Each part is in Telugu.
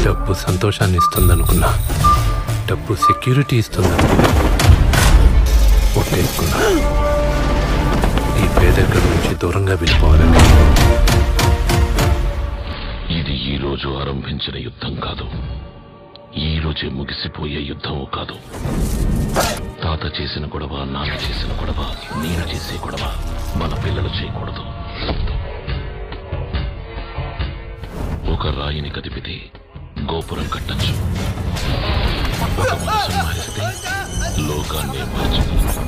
డబ్బు సంతోషాన్ని ఇస్తుందనుకున్నా డబ్బు సెక్యూరిటీ ఇస్తుందనుకున్నా ఒట్టేసుకున్నా ఈ పేదరికం నుంచి దూరంగా వెళ్ళిపోవాలని ఇది ఈ రోజు ఆరంభించిన యుద్ధం కాదు ఈ రోజే ముగిసిపోయే యుద్ధం కాదు తాత చేసిన గొడవ నాన్న చేసిన గొడవ నేను చేసే గొడవ మన పిల్లలు చేయకూడదు ఒక రాయిని కదిపితే గోపురం కట్టచ్చు ఒక మనసు మారిస్తే లోకాన్ని మార్చగలదు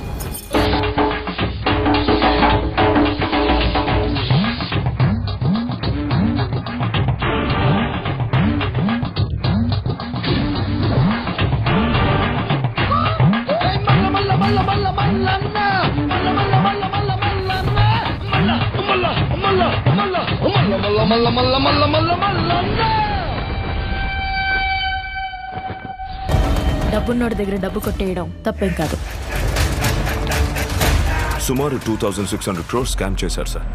డబ్బున్నోడి దగ్గర డబ్బు కొట్టేయడం తప్పేం కాదు సుమారు two thousand six hundred crore scam చేశారు సార్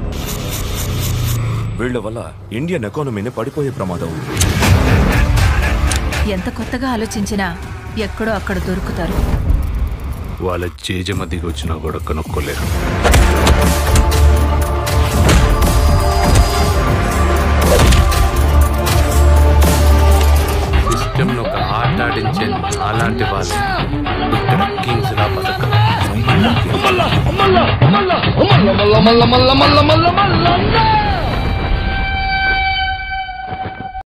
వీళ్ల వల్ల ఇండియన్ ఎకానమీని పడిపోయే ప్రమాదం ఉంది ఎంత కొత్తగా ఆలోచించినా ఎక్కడో అక్కడ దొరుకుతారు వాళ్ళ జేజమ దిగి వచ్చినా కూడా కనుక్కోలేరు సిస్టమ్ ఒక ఆట ఆడించే అలాంటి వాళ్ళు ఇక్కడ కింగ్స్ లా బతకాలి మల్ల మల్ల మల్ల మల్ల మల్ల మల్ల మల్ల మల్ల మల్ల